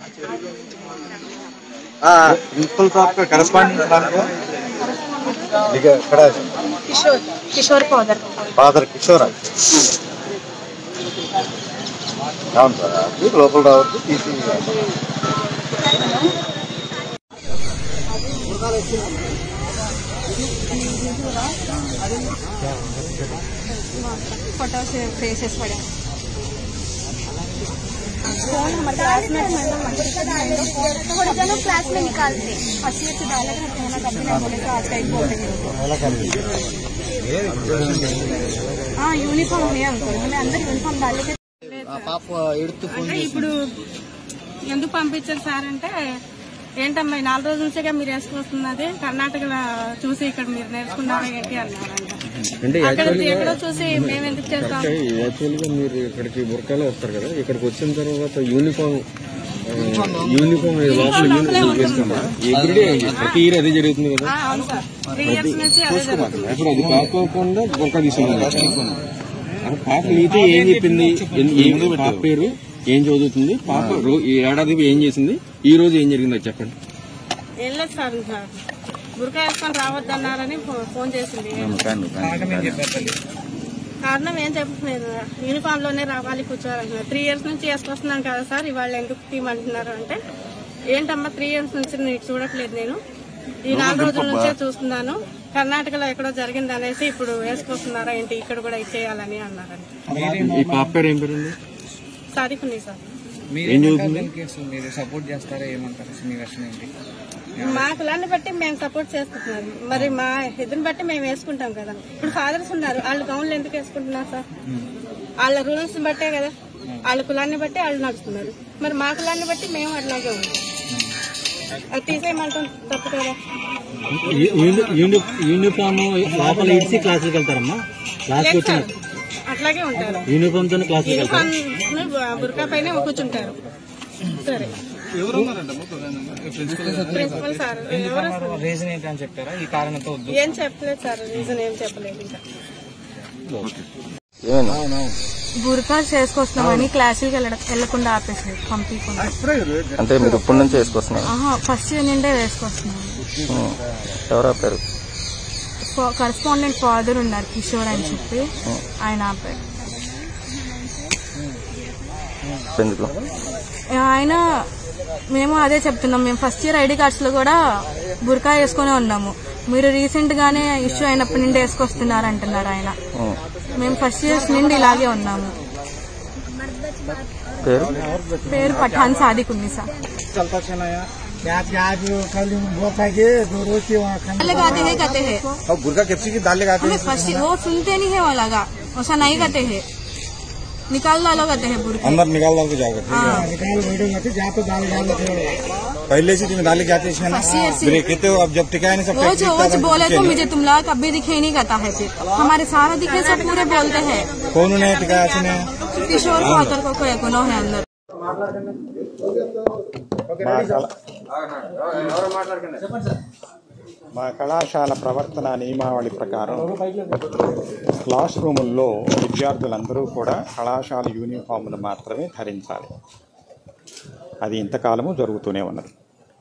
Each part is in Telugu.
प्रिंसिपल साहब का करस्पॉन्डेंट नाम क्या लिखा खड़ा है కిషోర్ కిషోర్ పౌదర్ ఫాదర్ కిషోర్ అవును సార్ అది లోపల రావద్దు తీసి फोटोस फेसेस पड़े फोन हमारे क्लास में थोड़ा जनो क्लास में निकालते अस्सी अस्सी डाले थे कहना कभी नहीं बोले तो आज का एक बोल हाँ यूनिफॉर्म है अंकल हमें अंदर यूनिफॉर्म डाले थे అంటే ఇప్పుడు ఎందుకు పంపించారు సార్ అంటే ఏంటమ్మా ఈ నాలుగు రోజుల నుంచిగా మీరు వేసుకొస్తున్నది కర్ణాటకలో చూసి ఇక్కడ మీరు నేర్చుకున్నారా ఏంటి అన్నారంట అక్కడ ఎక్కడో చూసి మేము ఎందుకు చేస్తాం యాక్చువల్ గా మీరు ఇక్కడికి బుర్కాలో వస్తారు కదా ఇక్కడికి వచ్చిన తర్వాత యూనిఫామ్ యూనిఫామ్ లోపల యూనిఫామ్ వేసుకున్నా ఎవ్రీడే ప్రతి ఇయర్ అదే జరుగుతుంది కదా ఆ, అవును సార్ త్రీ ఇయర్స్ నుంచి అదే జరుగుతుంది. ఇప్పుడు అది కాకోకుండా బుర్కా తీసుకున్నాను పాప మీతో ఏం చెప్పింది ఎన్- ఏం పాప పేరు ఏం చదువుతుంది పాప రో- ఈ ఏడాది ఏం చేసింది ఈ రోజు ఏం జరిగిందో చెప్పండి ఏం లేదు సార్ సార్ గురక వేసుకొని రావద్దన్నారని ఫో- ఫోన్ చేసింది కారణం ఏం చెప్పలేదు యూనిఫామ్ లోనే రావాలి కూర్చోవాలంటున్నారు త్రీ ఇయర్స్ నుంచి వేసుకొస్తున్నాను కదా సార్ ఇవాళ ఎందుకు తీయమంటున్నారు అంటే ఏంటమ్మా త్రీ ఇయర్స్ నుంచి నీకు చూడట్లేదు నేను ఈ నాలుగు రోజుల నుంచే చూస్తున్నాను కర్ణాటకలో ఎక్కడో జరిగింది అనేసి ఇప్పుడు వేసుకొస్తున్నారా ఏంటి ఇక్కడ కూడా ఇచ్చేయాలని అన్నారంట ఈ పాప పేరు ఏం పేరు ఉంది సాధికుంది సార్ ఏం చదువుతుంది మీరు సపోర్ట్ చేస్తారా ఏమంటారు మీ వర్షన్ ఏంటి మా కులాన్ని బట్టి మేము సపోర్ట్ చేస్తున్నాం మరి మా ఇదిని బట్టి మేము వేసుకుంటాం కదా ఇప్పుడు ఫాదర్స్ ఉన్నారు వాళ్ళు గౌన్లు ఎందుకు వేసుకుంటున్నారు సార్ వాళ్ళ రూల్స్ బట్టే కదా వాళ్ళ కులాన్ని బట్టి వాళ్ళు నడుస్తున్నారు మరి మా కులాన్ని బట్టి మేము అట్లాగే ఉంటాం అది తీసేయమంటాం తప్పు కదా యూనిఫామ్ లోపల ఇడిచి క్లాసులకు వెళ్తారమ్మా క్లాస్కి లేదు వచ్చిన సార్ అట్లాగే ఉంటారు యూనిఫామ్ తోనే క్లాసులకు వెళ్తారు యూనిఫామ్ బుర్కా పైన కూర్చుంటారు సరే ప్రిన్సిపల్ సార్ ఎవరు సార్? రీజన్ ఏంటి అని చెప్పారా ఈ కారణంతో వద్దు ఏం చెప్పలేదు సార్ రీజన్ ఏం చెప్పలేదు ఇంకా బుర్కా చేసుకొస్తున్నామని క్లాసులకి వెళ్ళడం వెళ్ళకుండా ఆపేసారు పంపించకుండా అంటే మీరు ఇప్పటి నుంచి వేసుకొస్తున్నారు ఆహా ఫస్ట్ ఇయర్ నుండే వేసుకొస్తున్నాం ఎవరు ఆపారు కరస్పాండెంట్ ఫాదర్ ఉన్నారు కిషోర్ అని చెప్పి ఆయన ఆపారు ఎందుకు ఆయన మేము అదే చెప్తున్నాం మేము ఫస్ట్ ఇయర్ ఐడి కార్డ్స్ లో కూడా బుర్కా వేసుకునే ఉన్నాము మీరు రీసెంట్ గానే ఇష్యూ అయినప్పటి నుండి వేసుకొస్తున్నారు అంటున్నారు ఆయన మేము ఫస్ట్ ఇయర్స్ నుండి ఇలాగే ఉన్నాము పేరు పేరు పఠాన్ సాదిక్ ఉంది సార్ चलता चलाया आज आज कल वो पाएंगे दो रोज की वहाँ खाना लगाते हैं कहते हैं और बुर्का कैप्सी की दाल लगाते हमें फर्स्ट वो सुनते नहीं है वो लगा वैसा नहीं कहते हैं निकाल डालो कहते हैं बुरके अंदर निकाल डाल के जाओगे हाँ निकाल वीडियो में थे जहाँ पे दाल डाल थे पहले से तुम दाल जाते इसमें ना ऐसी- ऐसी। ब्रेक कहते हो अब जब टिकाए नहीं सब रोज रोज बोले तो मुझे तुम लोग कभी दिखे नहीं कहता है फिर हमारे सारा दिखे सब पूरे बोलते हैं कौन ने टिकाया इसने किशोर फादर को कोई गुनो है अंदर మా కళాశాల ప్రవర్తన నియమావళి ప్రకారం క్లాస్ రూముల్లో విద్యార్థులందరూ కూడా కళాశాల యూనిఫామ్ను మాత్రమే ధరించాలి అది ఇంతకాలము జరుగుతూనే ఉన్నది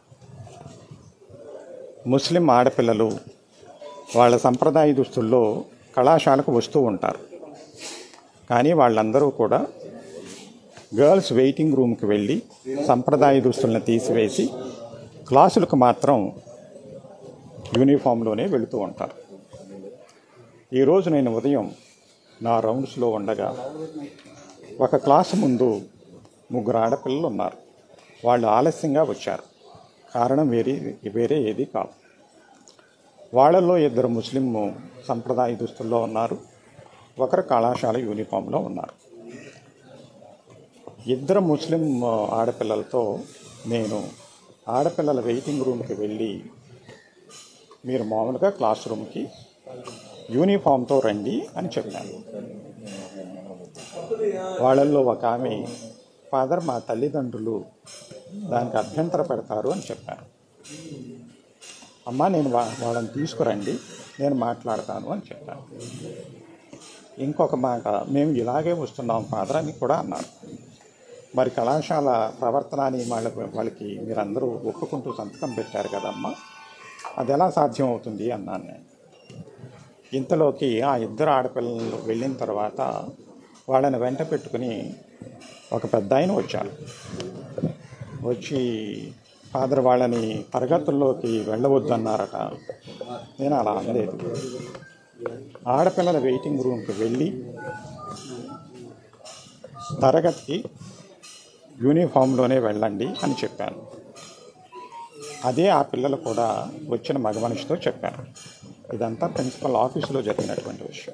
ముస్లిం ఆడపిల్లలు వాళ్ళ సంప్రదాయ దుస్తుల్లో కళాశాలకు వస్తూ ఉంటారు కానీ వాళ్ళందరూ కూడా గర్ల్స్ వెయిటింగ్ రూమ్కి వెళ్ళి సంప్రదాయ దుస్తులను తీసివేసి క్లాసులకు మాత్రం యూనిఫామ్లోనే వెళుతూ ఉంటారు ఈరోజు నేను ఉదయం నా రౌండ్స్లో ఉండగా ఒక క్లాసు ముందు ముగ్గురు ఆడపిల్లలు ఉన్నారు వాళ్ళు ఆలస్యంగా వచ్చారు కారణం వేరే వేరే ఏది కాదు వాళ్ళల్లో ఇద్దరు ముస్లిం సంప్రదాయ దుస్తుల్లో ఉన్నారు ఒకరు కళాశాల యూనిఫామ్లో ఉన్నారు ఇద్దరు ముస్లిం ఆడపిల్లలతో నేను ఆడపిల్లల వెయిటింగ్ రూమ్కి వెళ్ళి మీరు మామూలుగా క్లాస్ రూమ్కి యూనిఫామ్తో రండి అని చెప్పాను వాళ్ళల్లో ఒక ఆమె ఫాదర్ మా తల్లిదండ్రులు దానికి అభ్యంతర పెడతారు అని చెప్పాను అమ్మ నేను వా- వాళ్ళని తీసుకురండి నేను మాట్లాడతాను అని చెప్పాను ఇంకొక మాట మేము ఇలాగే వస్తున్నాం ఫాదర్ అని కూడా అన్నారు మరి కళాశాల ప్రవర్తన అని వాళ్ళ వాళ్ళకి మీరందరూ ఒప్పుకుంటూ సంతకం పెట్టారు కదమ్మా అది ఎలా సాధ్యం అవుతుంది అన్నాను నేను ఇంతలోకి ఆ ఇద్దరు ఆడపిల్లలు వెళ్ళిన తర్వాత వాళ్ళని వెంట పెట్టుకుని ఒక పెద్ద ఆయన వచ్చారు వచ్చి ఫాదర్ వాళ్ళని తరగతుల్లోకి వెళ్ళవద్దన్నారట నేను అలా అనలేదు ఆడపిల్లల వెయిటింగ్ రూమ్కి వెళ్ళి తరగతికి యూనిఫామ్లోనే వెళ్ళండి అని చెప్పాను అదే ఆ పిల్లలు కూడా వచ్చిన మగ మనిషితో చెప్పాను ఇదంతా ప్రిన్సిపల్ ఆఫీసులో జరిగినటువంటి విషయం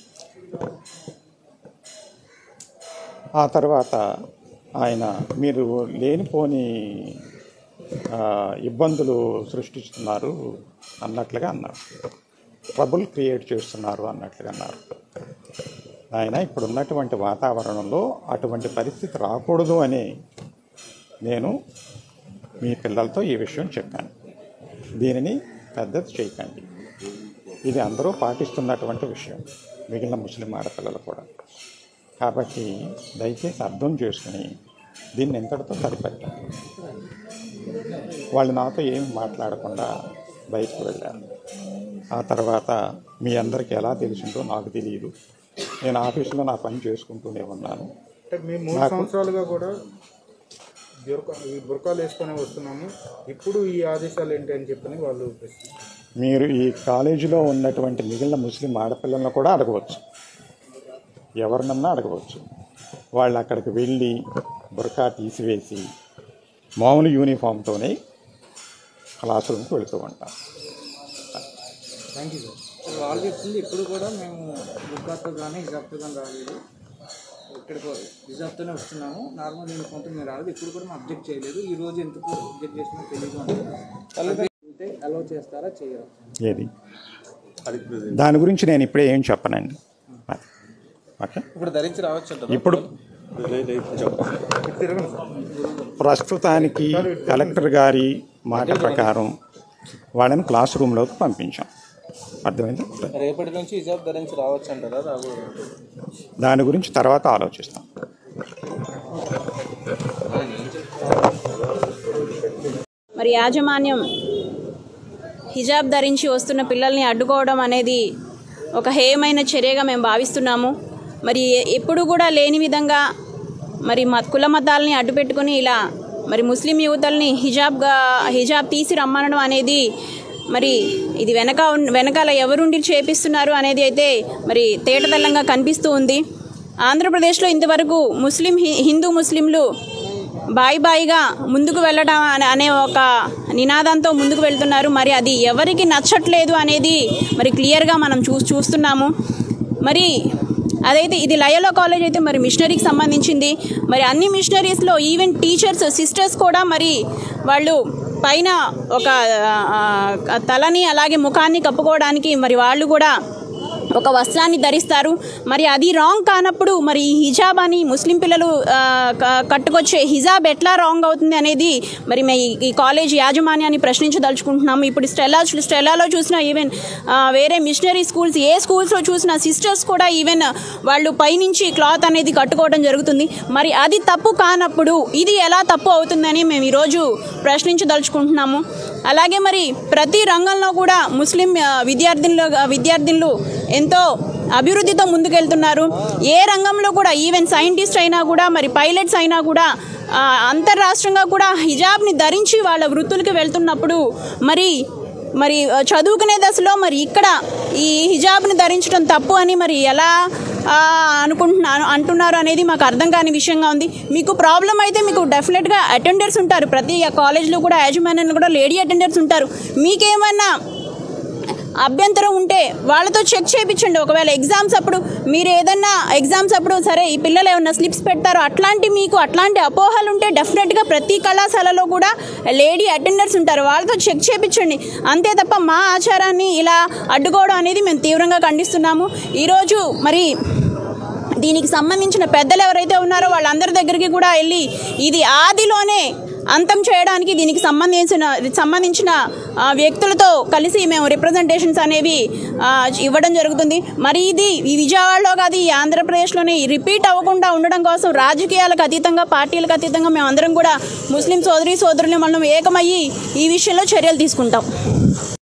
ఆ తర్వాత ఆయన మీరు లేనిపోని ఆ, ఇబ్బందులు సృష్టిస్తున్నారు అన్నట్లుగా అన్నారు ట్రబుల్ క్రియేట్ చేస్తున్నారు అన్నట్లుగా అన్నారు ఆయన ఇప్పుడు ఉన్నటువంటి వాతావరణంలో అటువంటి పరిస్థితి రాకూడదు అని నేను మీ పిల్లలతో ఈ విషయం చెప్పాను దీనిని పెద్దది చేయకండి ఇది అందరూ పాటిస్తున్నటువంటి విషయం మిగిలిన ముస్లిం ఆడపిల్లలు కూడా కాబట్టి దయచేసి అర్థం చేసుకుని దీన్ని ఎంతటితో సరిపెట్టాలి వాళ్ళు నాతో ఏమి మాట్లాడకుండా బయటకు వెళ్ళారు ఆ తర్వాత మీ అందరికీ ఎలా తెలిసిందో నాకు తెలియదు నేను ఆఫీసులో నా పని చేసుకుంటూనే ఉన్నాను అంటే మేము మూడు నాకు- సంవత్సరాలుగా కూడా బురకా ఈ బురకాలు వేసుకొని వస్తున్నాము ఇప్పుడు ఈ ఆదేశాలు ఏంటి అని చెప్పని వాళ్ళు ప్రశ్నిస్తున్నారు. మీరు ఈ కాలేజీలో ఉన్నటువంటి మిగిలిన ముస్లిం ఆడపిల్లలను కూడా అడగవచ్చు ఎవరినన్నా అడగవచ్చు వాళ్ళు అక్కడికి వెళ్ళి బురకా తీసివేసి మామూలు యూనిఫామ్తోనే క్లాస్ రూమ్కి వెళుతూ ఉంటారు థ్యాంక్ యూ సార్ వాళ్ళు చెప్తుంది ఇప్పుడు కూడా మేము బుక్కాతో కానీ హిజాబ్తో కానీ రాలేదు ఇక్కడికి హిజాబ్తోనే వస్తున్నాము నార్మల్ యూనిఫామ్తో మేము రాలేదు ఇప్పుడు కూడా మేము అబ్జెక్ట్ చేయలేదు ఈ రోజు ఎందుకు అబ్జెక్ట్ చేసినా తెలియదు అంటే అంటే అలౌ చేస్తారా చేయరా ఏది దాని గురించి నేను ఇప్పుడే ఏం చెప్పనండి అది. ఓకే ఇప్పుడు ధరించి రావచ్చు ఇప్పుడు ప్రస్తుతానికి కలెక్టర్ గారి మాట ప్రకారం వాళ్ళని క్లాస్ రూమ్లోకి పంపించాం అర్థమైంది రేపటి నుంచి హిజాబ్ ధరించి రావచ్చు అంటారా రాకూడదు దాని గురించి తర్వాత ఆలోచిస్తాం మరి యాజమాన్యం హిజాబ్ ధరించి వస్తున్న పిల్లల్ని అడ్డుకోవడం అనేది ఒక హేయమైన చర్యగా మేము భావిస్తున్నాము మరి ఎప్పుడు కూడా లేని విధంగా మరి మ కుల మతాలని అడ్డుపెట్టుకుని ఇలా మరి ముస్లిం యువతల్ని హిజాబ్గా హిజాబ్ తీసి రమ్మనడం అనేది మరి ఇది వెనక ఉన్- వెనకాల ఎవరుండి చేపిస్తున్నారు అనేది అయితే మరి తేటతెల్లంగా కనిపిస్తూ ఉంది ఆంధ్రప్రదేశ్లో ఇంతవరకు ముస్లిం హి- హిందూ ముస్లింలు బాయి బాయిగా ముందుకు వెళ్ళడం అనే- అనే ఒక నినాదంతో ముందుకు వెళ్తున్నారు మరి అది ఎవరికి నచ్చట్లేదు అనేది మరి క్లియర్గా మనం చూ చూస్తున్నాము మరి అదైతే ఇది లయలో కాలేజ్ అయితే మరి మిషనరీకి సంబంధించింది మరి అన్ని మిషనరీస్లో ఈవెన్ టీచర్స్ సిస్టర్స్ కూడా మరి వాళ్ళు పైన ఒక ఆ, తలని అలాగే ముఖాన్ని కప్పుకోవడానికి మరి వాళ్ళు కూడా ఒక వస్త్రాన్ని ధరిస్తారు మరి అది రాంగ్ కానప్పుడు మరి ఈ హిజాబ్ అని ముస్లిం పిల్లలు ఆ, క- కట్టుకొచ్చే హిజాబ్ ఎట్లా రాంగ్ అవుతుంది అనేది మరి మేము ఈ- ఈ కాలేజ్ యాజమాన్యాన్ని ప్రశ్నించదలుచుకుంటున్నాము ఇప్పుడు స్టెల్లా స్టెల్లాలో చూసిన ఈవెన్ ఆ, వేరే మిషనరీ స్కూల్స్ ఏ స్కూల్స్లో చూసిన సిస్టర్స్ కూడా ఈవెన్ వాళ్ళు పైనుంచి క్లాత్ అనేది కట్టుకోవడం జరుగుతుంది మరి అది తప్పు కానప్పుడు ఇది ఎలా తప్పు అవుతుందని మేము ఈరోజు ప్రశ్నించదలుచుకుంటున్నాము అలాగే మరి ప్రతి రంగంలో కూడా ముస్లిం ఆ, విద్యార్థినులు విద్యార్థినులు ఎంతో అభివృద్ధితో ముందుకెళ్తున్నారు ఏ రంగంలో కూడా ఈవెన్ సైంటిస్ట్ అయినా కూడా మరి పైలట్స్ అయినా కూడా ఆ, అంతర్రాష్ట్రంగా కూడా హిజాబ్ని ధరించి వాళ్ళ వృత్తులకి వెళ్తున్నప్పుడు మరి మరి ఆ, చదువుకునే దశలో మరి ఇక్కడ ఈ హిజాబ్ని ధరించడం తప్పు అని మరి ఎలా ఆ, అనుకుంటున్నాను అంటున్నారు అనేది మాకు అర్థం కాని విషయంగా ఉంది మీకు ప్రాబ్లం అయితే మీకు డెఫినెట్గా అటెండర్స్ ఉంటారు ప్రతి కాలేజ్లో కూడా యాజమాన్యంలో కూడా లేడీ అటెండర్స్ ఉంటారు మీకేమైనా అభ్యంతరం ఉంటే వాళ్ళతో చెక్ చేయించండి ఒకవేళ ఎగ్జామ్స్ అప్పుడు మీరు ఏదన్నా ఎగ్జామ్స్ అప్పుడు సరే ఈ పిల్లలు ఏమన్నా స్లిప్స్ పెడతారో అట్లాంటి మీకు అట్లాంటి అపోహలు ఉంటే డెఫినెట్గా ప్రతి కళాశాలలో కూడా లేడీ అటెండర్స్ ఉంటారు వాళ్ళతో చెక్ చేయించండి అంతే తప్ప మా ఆచారాన్ని ఇలా అడ్డుకోవడం అనేది మేము తీవ్రంగా ఖండిస్తున్నాము ఈరోజు మరి దీనికి సంబంధించిన పెద్దలు ఎవరైతే ఉన్నారో వాళ్ళందరి దగ్గరికి కూడా వెళ్ళి ఇది ఆదిలోనే అంతం చేయడానికి దీనికి సంబంధించిన సంబంధించిన ఆ, వ్యక్తులతో కలిసి మేము రిప్రజెంటేషన్స్ అనేవి ఆ, ఇవ్వడం జరుగుతుంది మరి ఇది ఈ విజయవాడలో కాదు ఈ ఆంధ్రప్రదేశ్లోనే రిపీట్ అవ్వకుండా ఉండడం కోసం రాజకీయాలకు అతీతంగా పార్టీలకు అతీతంగా మేము అందరం కూడా ముస్లిం సోదరి సోదరులు మనం ఏకమయ్యి ఈ విషయంలో చర్యలు తీసుకుంటాం